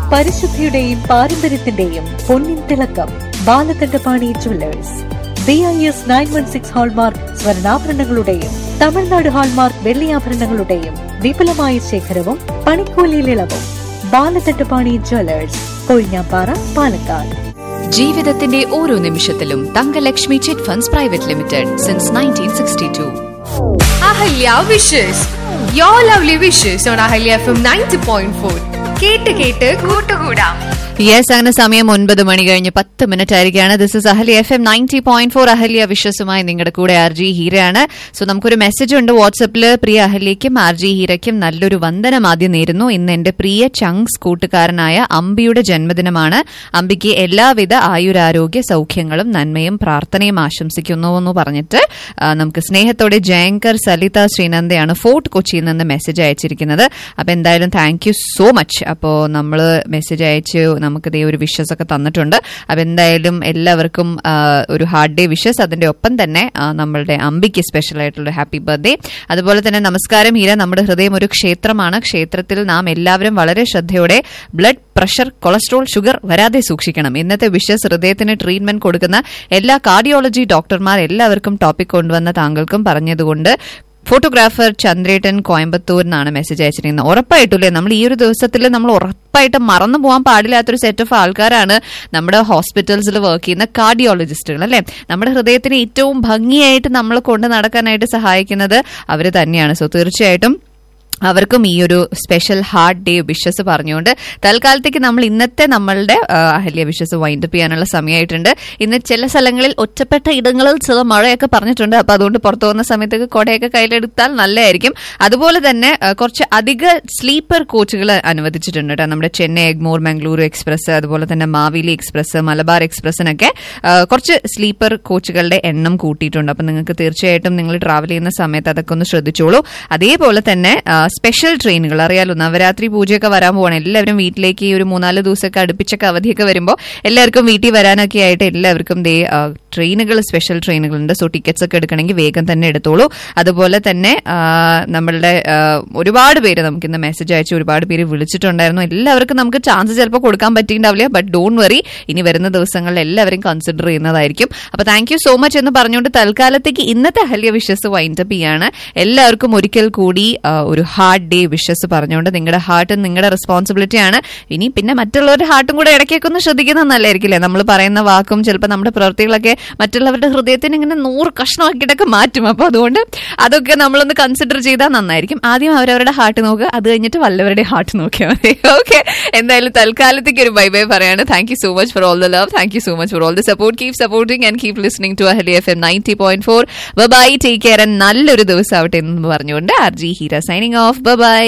പരിശുദ്ധിയുടെയും പാരമ്പര്യത്തിന്റെയും പൊന്നിൻ തിളക്കം Balakandapani jewellers B I S nine one six hallmark സ്വർണ്ണാഭരണങ്ങളുടെയും Tamil Nadu hallmark വെള്ളിയാഭരണങ്ങളുടെയും വിപുലമായ ശേഖരവും പണിക്കൂലിയിൽ ഇളവും ബാലകണ്ഠപാണി ജുവല്ലേഴ്സ് കൊഴിഞ്ഞാപ്പാറ പാലക്കാട് ജീവിതത്തിന്റെ ഓരോ നിമിഷത്തിലും Thankalakshmi chit funds private limited since nineteen sixty to Ahalya wishes യോ lovely wishes on Ahalya F M ninety point four കേട്ട് കേട്ട് കൂട്ടുകൂടാം യെസ് അങ്ങനെ സമയം ഒൻപത് മണി കഴിഞ്ഞ് പത്ത് മിനിറ്റ് ആയിരിക്കുകയാണ് this is Ahalya F M ninety point four Ahalya വിശ്വസുമായി നിങ്ങളുടെ കൂടെ ആർ ജി ഹീരയാണ് സോ നമുക്കൊരു മെസ്സേജ് ഉണ്ട് വാട്സപ്പിൽ പ്രിയ അഹല്യയ്ക്കും ആർ ജി ഹീരയ്ക്കും നല്ലൊരു വന്ദനം ആദ്യം നേരുന്നു ഇന്ന് എന്റെ പ്രിയ ചങ്സ് കൂട്ടുകാരനായ അമ്പിയുടെ ജന്മദിനമാണ് അമ്പിക്ക് എല്ലാവിധ ആയുരാരോഗ്യ സൗഖ്യങ്ങളും നന്മയും പ്രാർത്ഥനയും ആശംസിക്കുന്നു എന്ന് പറഞ്ഞിട്ട് ആ, നമുക്ക് സ്നേഹത്തോടെ ജയങ്കർ സലിത ശ്രീനന്ദയാണ് ഫോർട്ട് കൊച്ചിയിൽ നിന്ന് മെസ്സേജ് അയച്ചിരിക്കുന്നത് അപ്പൊ എന്തായാലും താങ്ക് യു സോ മച്ച് അപ്പോൾ നമ്മൾ മെസ്സേജ് അയച്ച് നമുക്ക് ദേ ഒരു വിഷസ് ഒക്കെ തന്നിട്ടുണ്ട് അപ്പൊ എന്തായാലും എല്ലാവർക്കും ആ, ഒരു ഹാർഡ് ഡേ വിഷസ് അതിന്റെ ഒപ്പം തന്നെ ആ, നമ്മളുടെ അമ്പിക്ക് സ്പെഷ്യൽ ആയിട്ടുള്ള ഹാപ്പി ബർത്ത്ഡേ അതുപോലെ തന്നെ നമസ്കാരം ഹീര നമ്മുടെ ഹൃദയം ഒരു ക്ഷേത്രമാണ് ക്ഷേത്രത്തിൽ നാം എല്ലാവരും വളരെ ശ്രദ്ധയോടെ ബ്ലഡ് പ്രഷർ കൊളസ്ട്രോൾ ഷുഗർ വരാതെ സൂക്ഷിക്കണം ഇന്നത്തെ വിഷസ് ഹൃദയത്തിന് ട്രീറ്റ്മെന്റ് കൊടുക്കുന്ന എല്ലാ കാർഡിയോളജി ഡോക്ടർമാർ എല്ലാവർക്കും ടോപ്പിക് കൊണ്ടുവന്ന താങ്കൾക്കും പറഞ്ഞതുകൊണ്ട് ഫോട്ടോഗ്രാഫർ ചന്ദ്രേട്ടൻ കോയമ്പത്തൂർ നിന്നാണ് മെസ്സേജ് അയച്ചിരിക്കുന്നത് ഉറപ്പായിട്ടില്ലേ നമ്മൾ ഈ ഒരു ദിവസത്തിൽ നമ്മൾ ഉറപ്പായിട്ട് മറന്നു പോകാൻ പാടില്ലാത്തൊരു സെറ്റ് ഓഫ് ആൾക്കാരാണ് നമ്മുടെ ഹോസ്പിറ്റൽസിൽ വർക്ക് ചെയ്യുന്ന കാർഡിയോളജിസ്റ്റുകൾ അല്ലെ നമ്മുടെ ഹൃദയത്തിന് ഏറ്റവും ഭംഗിയായിട്ട് നമ്മൾ കൊണ്ട് നടക്കാനായിട്ട് സഹായിക്കുന്നത് അവർ തന്നെയാണ് സോ തീർച്ചയായിട്ടും അവർക്കും ഈ ഒരു സ്പെഷ്യൽ ഹാർട്ട് ഡേ വിഷസ് പറഞ്ഞുകൊണ്ട് തൽക്കാലത്തേക്ക് നമ്മൾ ഇന്നത്തെ നമ്മളുടെ ആ, അഹല്യ വിഷസ് വൈൻഡപ്പ് ചെയ്യാനുള്ള സമയമായിട്ടുണ്ട് ഇന്ന് ചില സ്ഥലങ്ങളിൽ ഒറ്റപ്പെട്ട ഇടങ്ങളിൽ ചില മഴയൊക്കെ പറഞ്ഞിട്ടുണ്ട് അപ്പൊ അതുകൊണ്ട് പുറത്തു പോകുന്ന സമയത്തേക്ക് കൊടയൊക്കെ കയ്യിലെടുത്താൽ നല്ലതായിരിക്കും അതുപോലെ തന്നെ ആ, കുറച്ച് അധിക സ്ലീപ്പർ കോച്ചുകൾ അനുവദിച്ചിട്ടുണ്ട് കേട്ടോ നമ്മുടെ ചെന്നൈ എഗ്മോർ മംഗളൂരു എക്സ്പ്രസ് അതുപോലെ തന്നെ മാവേലി എക്സ്പ്രസ് മലബാർ എക്സ്പ്രസിനൊക്കെ ആ, കുറച്ച് സ്ലീപ്പർ കോച്ചുകളുടെ എണ്ണം കൂട്ടിയിട്ടുണ്ട് അപ്പൊ നിങ്ങൾക്ക് തീർച്ചയായിട്ടും നിങ്ങൾ ട്രാവൽ ചെയ്യുന്ന സമയത്ത് അതൊക്കെ ഒന്ന് ശ്രദ്ധിച്ചോളൂ അതേപോലെ തന്നെ ആ, സ്പെഷ്യൽ ട്രെയിനുകൾ അറിയാലോ നവരാത്രി പൂജയൊക്കെ വരാൻ പോവാണ് എല്ലാവരും വീട്ടിലേക്ക് ഈ ഒരു മൂന്നാല് ദിവസമൊക്കെ അടുപ്പിച്ചൊക്കെ അവധിയൊക്കെ വരുമ്പോൾ എല്ലാവർക്കും വീട്ടിൽ വരാനൊക്കെ ആയിട്ട് എല്ലാവർക്കും ദേ ആ, ട്രെയിനുകൾ സ്പെഷ്യൽ ട്രെയിനുകളുണ്ട് സോ ടിക്കറ്റ്സ് ഒക്കെ എടുക്കണമെങ്കിൽ വേഗം തന്നെ എടുത്തോളൂ അതുപോലെ തന്നെ ആ, നമ്മളുടെ ആ, ഒരുപാട് പേര് നമുക്ക് ഇന്ന് മെസ്സേജ് അയച്ച് ഒരുപാട് പേര് വിളിച്ചിട്ടുണ്ടായിരുന്നു എല്ലാവർക്കും നമുക്ക് ചാൻസ് ചിലപ്പോൾ കൊടുക്കാൻ പറ്റിയിട്ടുണ്ടാവില്ല ബട്ട് ഡോൺ വറി ഇനി വരുന്ന ദിവസങ്ങളിൽ എല്ലാവരും കൺസിഡർ ചെയ്യുന്നതായിരിക്കും അപ്പൊ താങ്ക് യു സോ മച്ച് എന്ന് പറഞ്ഞുകൊണ്ട് തൽക്കാലത്തേക്ക് ഇന്നത്തെ അഹല്യ വിഷസ് വൈൻഡപ്പ് ചെയ്യാണ് എല്ലാവർക്കും ഒരിക്കൽ കൂടി ആ, ഒരു ഹാർട്ട് ഡേ വിഷസ് പറഞ്ഞുകൊണ്ട് നിങ്ങളുടെ ഹാർട്ട് നിങ്ങളുടെ റെസ്പോൺസിബിലിറ്റി ആണ് ഇനി പിന്നെ മറ്റുള്ളവരുടെ ഹാർട്ടും കൂടെ ഇടയ്ക്കൊക്കെ ഒന്ന് ശ്രദ്ധിക്കുന്നത് നല്ലതായിരിക്കില്ലേ നമ്മൾ പറയുന്ന വാക്കും ചിലപ്പോൾ നമ്മുടെ പ്രവൃത്തികളൊക്കെ മറ്റുള്ളവരുടെ ഹൃദയത്തിന് ഇങ്ങനെ നൂറ് കഷ്ണമാക്കിയിട്ടൊക്കെ മാറ്റും അപ്പൊ അതുകൊണ്ട് അതൊക്കെ നമ്മളൊന്ന് കൺസിഡർ ചെയ്താൽ നന്നായിരിക്കും ആദ്യം അവരവരുടെ ഹാർട്ട് നോക്കുക അത് കഴിഞ്ഞിട്ട് വല്ലവരുടെ ഹാർട്ട് നോക്കിയാൽ മതി ഓക്കെ എന്തായാലും തൽക്കാലത്തേക്ക് ഒരു ബൈ ബൈ പറയാണ് thank you so much for all the love thank you so much for all the support keep supporting and keep listening to Ahalya F M ninety point four bye take care നല്ലൊരു ദിവസം ആവട്ടെ എന്ന് പറഞ്ഞുകൊണ്ട് R G Heera signing off by